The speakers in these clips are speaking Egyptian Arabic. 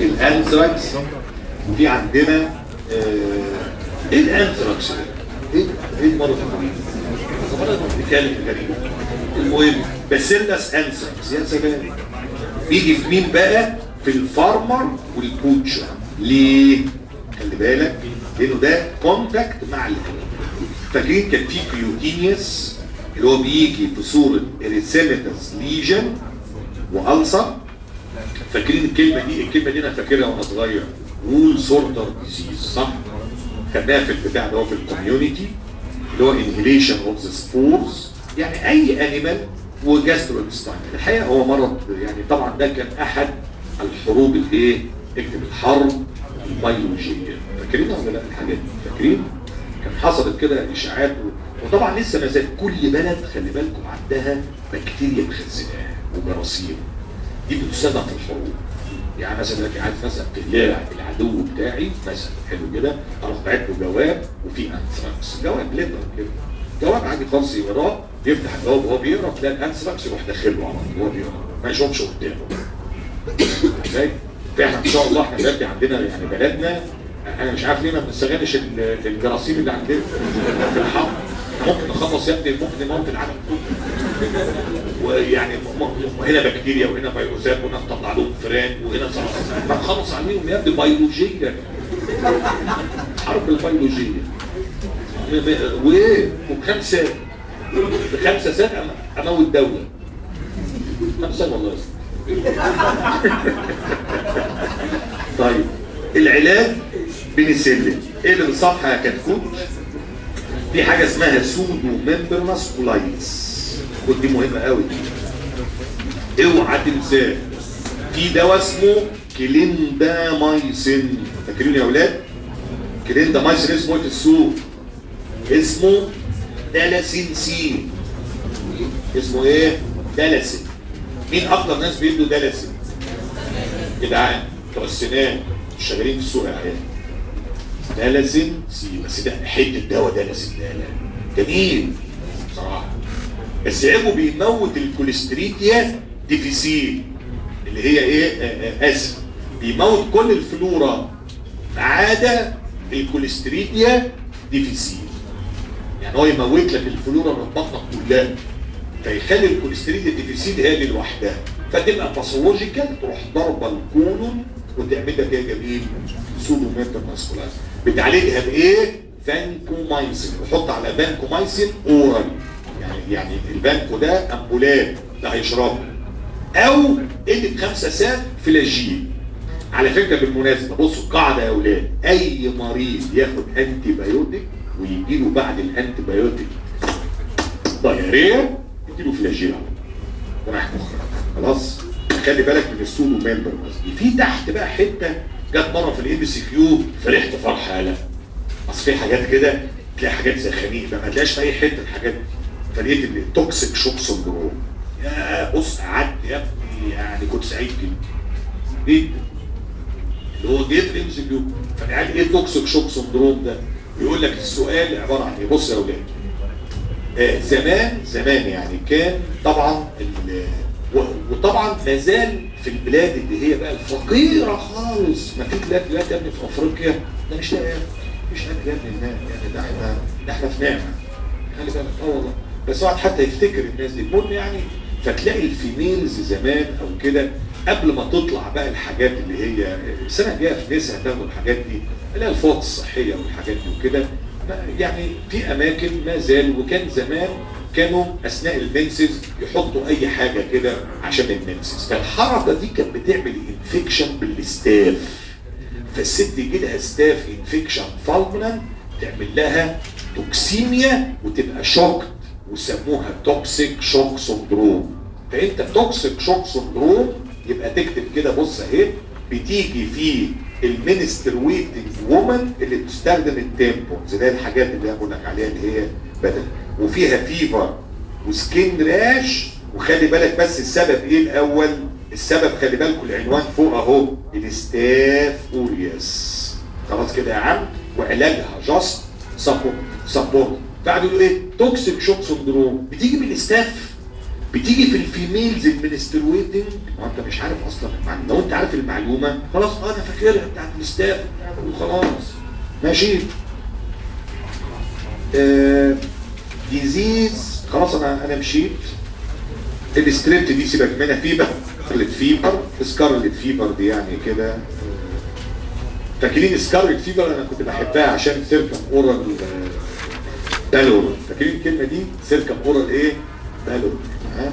الانثراكس وفي عندنا آه، ايه الانثراكس ده؟ ايه ايه المرض الغريب؟ مرض بيتكلم غريب المهم باسيلس انثراكس يا سلام بيجي في مين بقى؟ في الفارمر والبوتشر ليه؟ خلي بالك لانه ده كونتاكت مع الكلام فاكرين كان في كيوتينيوس اللي هو بيجي في صوره اريثيماتس ليجن والسر فاكرين الكلمه دي الكلمه دي انا فاكرها وانا صغير وول سورتر ديزيز صح خدناها في البتاع ده هو في الكوميونتي اللي هو انهيليشن اوف ذا سبورز يعني اي انيمال وجاسترو الحقيقه هو مرض يعني طبعا ده كان احد الحروب الايه اكتب الحرب البيولوجيه فاكرين ولا لا الحاجات دي فاكرين كان حصلت كده اشاعات و- وطبعا لسه ما زال كل بلد خلي بالكم عندها بكتيريا مخزناها وجراثيم دي بتستخدم في الحروب يعني مثلا دلوقتي عايز مثلا تقلع العدو بتاعي مثلا حلو كده اروح باعت له جواب وفي انثراكس جواب ليتر كده جواب عادي خالص يقراه يفتح الجواب وهو بيقرا تلاقي الانثراكس يروح داخله على طول وهو بيقرا ما يشوفش قدامه ازاي؟ فاحنا ان شاء الله احنا دلوقتي عندنا يعني بلدنا انا مش عارف ليه ما بنستغلش ال- الجراثيم اللي عندنا في الحرب ممكن نخلص يا ابني ممكن نموت العالم كله ويعني م- م- هنا بكتيريا وهنا فيروسات وهنا نطلع لهم فران وهنا صراصير ما نخلص عليهم يا ابني بيولوجيا حرب البيولوجيه م- م- وايه وبكام سنه بخمسه سنه أم- اموت دوله خمسه سنه والله يا أستاذ. طيب العلاج بنسلم ايه اللي بالصفحه يا كتكوت في حاجه اسمها سودو ممبرنس كولايتس ودي مهمه قوي اوعى تنساه في دواء اسمه كليندامايسين فاكرين يا اولاد كليندامايسين اسمه ايه في السوق اسمه دالاسين سي اسمه ايه دالاسين مين اكتر ناس بيدوا دالاسين جدعان بتوع السنان شغالين في السوق يا عيال دالاسين سي بس ده حته دواء دالاسين ده لا جميل بصراحه بس عيبه بيموت الكوليستريديا ديفيسيل اللي هي ايه آه، آه، اسف بيموت كل الفلورا ما عدا الكوليستريديا ديفيسيل يعني هو يموت لك الفلورا من بطنك كلها فيخلي الكوليستريديا ديفيسيل هي اللي لوحدها فتبقى باثولوجيكال تروح ضربه الكولون وتعمل لك ايه يا جميل سودو ميتر ماسكولاس بتعالجها بايه؟ فانكومايسين وحط على فانكومايسين اورال يعني يعني البانكو ده امبولات ده هيشربه او ادي خمسة ساعات فلاجيل على فكره بالمناسبه بصوا القاعده يا اولاد اي مريض ياخد انتي بايوتيك ويجي له بعد الانتي بايوتيك ضياريه يديله فلاجيل على طول وراح مخرج خلاص خلي بالك من السودو ممبر قصدي في تحت بقى حته جت مره في الاي بي سي كيو فرحت فرحه لا اصل في حاجات كده تلاقي حاجات زي خنيق ما تلاقيش في اي حته الحاجات دي فلقيت ان التوكسيك شوك سندروم يا بص قعدت يا ابني يعني كنت سعيد جدا جدا اللي هو جيت ام سي كيو فقال ايه توكسيك شوك سندروم ده؟ يقول لك السؤال عباره عن ايه؟ بص يا اولاد آه، زمان زمان يعني كان طبعا ال- و- وطبعا ما زال في البلاد اللي هي بقى الفقيره خالص ما في بلاد دلوقتي يا ابني في افريقيا ده مش لاقي مش اكل يا ابني هناك يعني ده احنا ده احنا في نعمه خلي بالك اه والله بس واحد حتى يفتكر الناس دي المهم يعني فتلاقي الفيميلز زمان او كده قبل ما تطلع بقى الحاجات اللي هي السنه الجايه في ناس هتاخدوا الحاجات دي اللي هي الفوط الصحيه والحاجات دي وكده ما- يعني في اماكن ما زال وكان زمان كانوا اثناء المنسز يحطوا اي حاجه كده عشان المنسز فالحركه دي كانت بتعمل انفكشن بالستاف فالست يجي لها ستاف انفكشن فالمنان تعمل لها توكسيميا وتبقى شوكت وسموها توكسيك شوك سندروم فانت توكسيك شوك سندروم يبقى تكتب كده بص اهي بتيجي في المينستر ويتنج وومن اللي بتستخدم التيمبونز اللي هي الحاجات اللي انا بقول لك عليها اللي هي بدل وفيها فيفر وسكين راش وخلي بالك بس السبب ايه الاول السبب خلي بالكم العنوان فوق اهو الستاف اوريوس خلاص كده يا عم وعلاجها جاست سبورت سبورت بعد يقولوا ايه توكسيك شوك سندروم بتيجي من الاستاف بتيجي في الفيميلز المنسترويتنج ما انت مش عارف اصلا المعلومه لو انت عارف المعلومه خلاص اه انا فاكرها بتاعت الاستاف وخلاص ماشي آه ديزيز خلاص انا انا مشيت الستريبت دي سيبك منها فيبر سكارلت فيبر سكارلت فيبر دي يعني كده فاكرين سكارلت فيبر انا كنت بحبها عشان سيركم اورال بالور فاكرين الكلمه دي سيركم اورال ايه بالور ها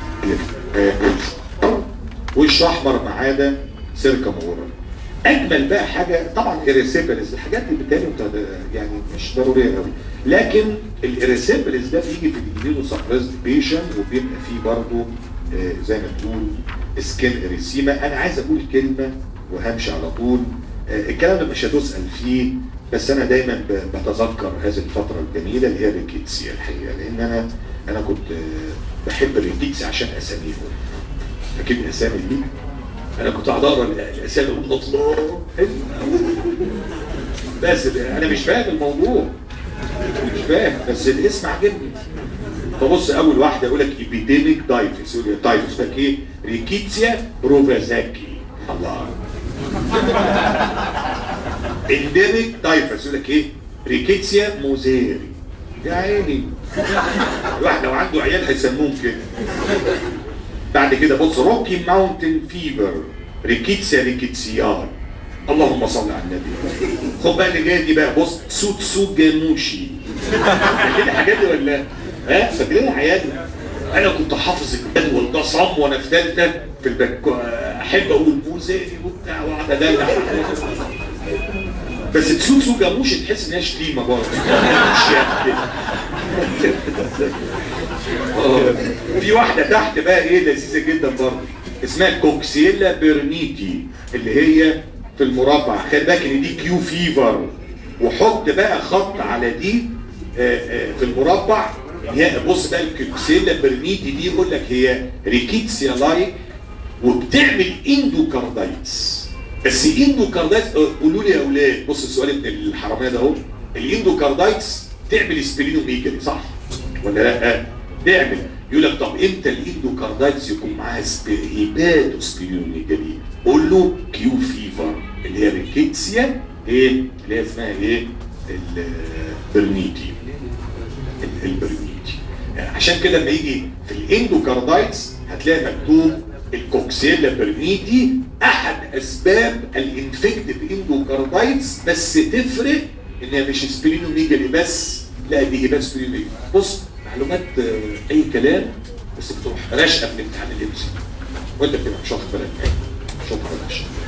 وش احمر ما عدا سيركم اورال اجمل بقى حاجه طبعا الاريسيبلز الحاجات دي بالتالي يعني مش ضروريه قوي لكن الاريسيبلز ده بيجي في الجديد سبريسد بيشن وبيبقى فيه برضه آه زي ما تقول سكين اريسيما انا عايز اقول كلمه وهمشي على طول آه الكلام ده مش هتسال فيه بس انا دايما بتذكر هذه الفتره الجميله اللي هي الريكيتسيا الحقيقه لان انا انا كنت آه بحب الريكيتسيا عشان اساميهم فاكرين الاسامي دي انا كنت قاعد اقرا الاسامي اقول الله بس انا مش فاهم الموضوع مش فاهم بس الاسم عجبني فبص اول واحده يقول لك ايبيديميك دايفس يقول لك دايفس لك ايه ريكيتسيا بروفازاكي الله انديميك دايفس يقول لك ايه ريكيتسيا موزيري يا عيني الواحد لو عنده عيال هيسموهم كده بعد كده بص روكي ماونتن فيبر ريكيتسيا ريكيتسيان اللهم صل على النبي خد بقى اللي جايه دي بقى بص سوت سوت جاموشي فاكرين الحاجات دي ولا ها فاكرين الحاجات دي انا كنت حافظ الجدول ده صم وانا في ثالثه في البك احب اقول موزاني وبتاع واقعد ادلع بس تسوق سوق جاموشي تحس ان هي شتيمه برضه في واحده تحت بقى ايه لذيذه جدا برضه اسمها كوكسيلا بيرنيتي اللي هي في المربع خلي بالك ان دي كيو فيفر وحط بقى خط على دي في المربع هي بص بقى الكوكسيلا بيرنيتي دي يقول لك هي ريكيتسيا لايك وبتعمل اندوكاردايتس بس اندوكاردايتس قولوا لي يا اولاد بص السؤال ابن الحراميه ده اهو الاندوكاردايتس تعمل سبلينوميجالي صح ولا لا؟ تعمل يقول لك طب امتى الاندوكاردايتس يكون معاها هيباتو سبلينوميجالي قول له كيو فيفر اللي هي ريكيتسيا ايه اللي هي اسمها ايه البرنيتي البرنيتي عشان كده لما يجي في الاندوكاردايتس هتلاقي مكتوب الكوكسيلا برنيتي احد اسباب الانفكتيف اندوكاردايتس بس تفرق ان هي مش سبلينوميجالي بس لا دي هيبات سبلينوميجالي بص معلومات اي كلام بس بتروح راشقه من امتحان الامسي وانت بتبقى مش واخد بالك مش واخد بالك